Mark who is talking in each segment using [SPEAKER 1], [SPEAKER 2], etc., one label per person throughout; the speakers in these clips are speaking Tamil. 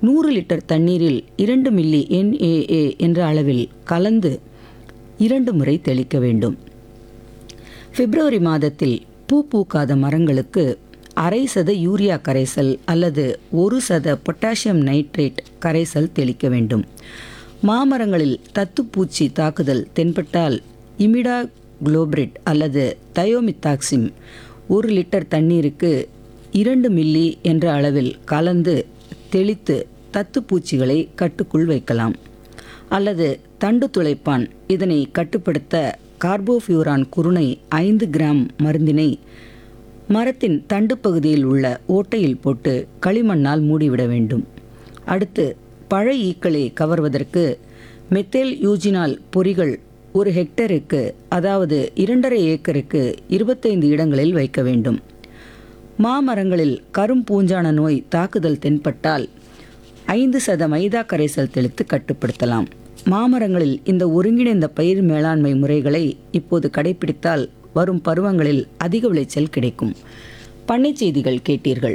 [SPEAKER 1] நூறு லிட்டர் தண்ணீரில் இரண்டு மில்லி என்ஏஏ என்ற அளவில் கலந்து இரண்டு முறை தெளிக்க வேண்டும் பிப்ரவரி மாதத்தில் பூ பூக்காத மரங்களுக்கு அரை சத யூரியா கரைசல் அல்லது ஒரு சத பொட்டாசியம் நைட்ரேட் கரைசல் தெளிக்க வேண்டும் மாமரங்களில் தத்துப்பூச்சி தாக்குதல் தென்பட்டால் இமிடா குளோபிரிட் அல்லது தயோமித்தாக்சிம் ஒரு லிட்டர் தண்ணீருக்கு இரண்டு மில்லி என்ற அளவில் கலந்து தெளித்து தத்துப்பூச்சிகளை கட்டுக்குள் வைக்கலாம் அல்லது தண்டு துளைப்பான் இதனை கட்டுப்படுத்த கார்போஃபியூரான் குருணை ஐந்து கிராம் மருந்தினை மரத்தின் தண்டு பகுதியில் உள்ள ஓட்டையில் போட்டு களிமண்ணால் மூடிவிட வேண்டும் அடுத்து பழ ஈக்களை கவர்வதற்கு மெத்தேல் யூஜினால் பொறிகள் ஒரு ஹெக்டருக்கு அதாவது இரண்டரை ஏக்கருக்கு இருபத்தைந்து இடங்களில் வைக்க வேண்டும் மாமரங்களில் கரும்பூஞ்சான நோய் தாக்குதல் தென்பட்டால் ஐந்து சத மைதா கரைசல் தெளித்து கட்டுப்படுத்தலாம் மாமரங்களில் இந்த ஒருங்கிணைந்த பயிர் மேலாண்மை முறைகளை இப்போது கடைபிடித்தால் வரும் பருவங்களில் அதிக விளைச்சல் கிடைக்கும் பண்ணைச் செய்திகள் கேட்டீர்கள்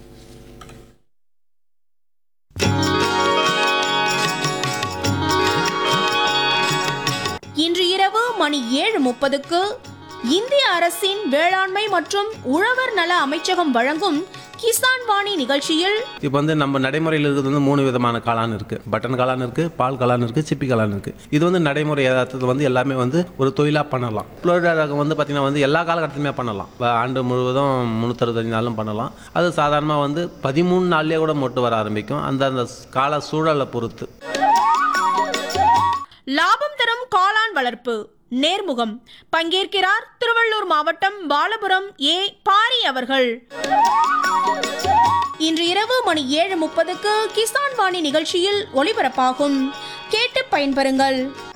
[SPEAKER 2] இன்று இரவு மணி ஏழு முப்பதுக்கு இந்திய அரசின் வேளாண்மை மற்றும் உழவர் நல அமைச்சகம் வழங்கும் கிசான் வாணி நிகழ்ச்சியில்
[SPEAKER 3] இப்போ வந்து நம்ம நடைமுறையில் இருக்கிறது வந்து மூணு விதமான காளான் இருக்கு பட்டன் காளான் இருக்கு பால் காளான் இருக்கு சிப்பி காளான் இருக்கு இது வந்து நடைமுறை யதார்த்தத்தில் வந்து எல்லாமே வந்து ஒரு தொழிலாக பண்ணலாம் புளோரிடா ரகம் வந்து பார்த்தீங்கன்னா வந்து எல்லா காலகட்டத்திலுமே பண்ணலாம் இப்போ ஆண்டு முழுவதும் முந்நூற்றறுபத்தஞ்சு நாளும் பண்ணலாம் அது சாதாரணமாக வந்து பதிமூணு நாள்லேயே கூட மொட்டு வர ஆரம்பிக்கும் அந்த அந்த கால சூழலை பொறுத்து
[SPEAKER 2] லாபம் தரும் காளான் வளர்ப்பு நேர்முகம் பங்கேற்கிறார் திருவள்ளூர் மாவட்டம் பாலபுரம் ஏ பாரி அவர்கள் இன்று இரவு மணி ஏழு முப்பதுக்கு கிசான் வாணி நிகழ்ச்சியில் ஒளிபரப்பாகும் கேட்டு பயன்பெறுங்கள்